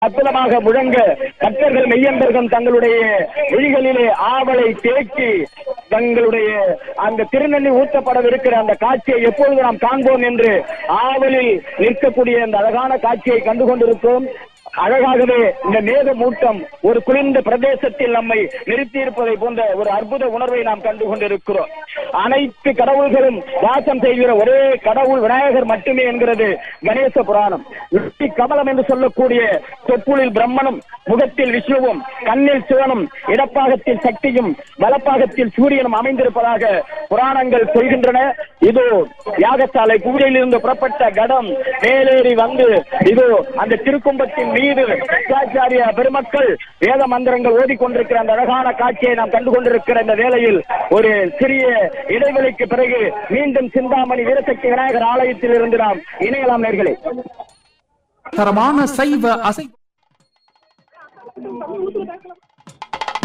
அற்புதமாக முழங்க பக்தர்கள் மெய்யன்பர்கள் தங்களுடைய விழிகளிலே ஆவலை தேக்கி தங்களுடைய அந்த திருநெல்லி ஊற்றப்படவிருக்கிற அந்த காட்சியை எப்பொழுது நாம் காண்போம் என்று ஆவலில் நிற்கக்கூடிய அந்த அழகான காட்சியை கண்டு கொண்டிருக்கிறோம் அழகாகவே இந்த மேக மூட்டம் ஒரு குளிர்ந்த பிரதேசத்தில் நம்மை நிறுத்தியிருப்பதை போன்ற ஒரு அற்புத உணர்வை நாம் கண்டு கொண்டிருக்கிறோம் அனைத்து கடவுள்களும் வாசம் செய்கிற ஒரே கடவுள் விநாயகர் மட்டுமே என்கிறது கணேச புராணம் வெற்றி கமலம் என்று சொல்லக்கூடிய தொப்புளில் பிரம்மனும் முகத்தில் விஷ்ணுவும் கண்ணில் சிவனும் இடப்பாகத்தில் சக்தியும் வலப்பாகத்தில் சூரியனும் அமைந்திருப்பதாக புராணங்கள் சொல்கின்றன இதோ யாகசாலை பூஜையில் இருந்து புறப்பட்ட கடம் மேலேறி வந்து இதோ அந்த திருக்கும்பத்தின் மீது சிவாச்சாரிய பெருமக்கள் வேத மந்திரங்கள் ஓதிக்கொண்டிருக்கிற அந்த அழகான காட்சியை நாம் கண்டு கொண்டிருக்கிற இந்த வேளையில் ஒரு சிறிய இடைவெளிக்கு பிறகு மீண்டும் சிந்தாமணி வீரசக்தி விநாயகர் ஆலயத்தில் இருந்து நாம் இணையலாம் நேர்களே தரமான சைவ அசை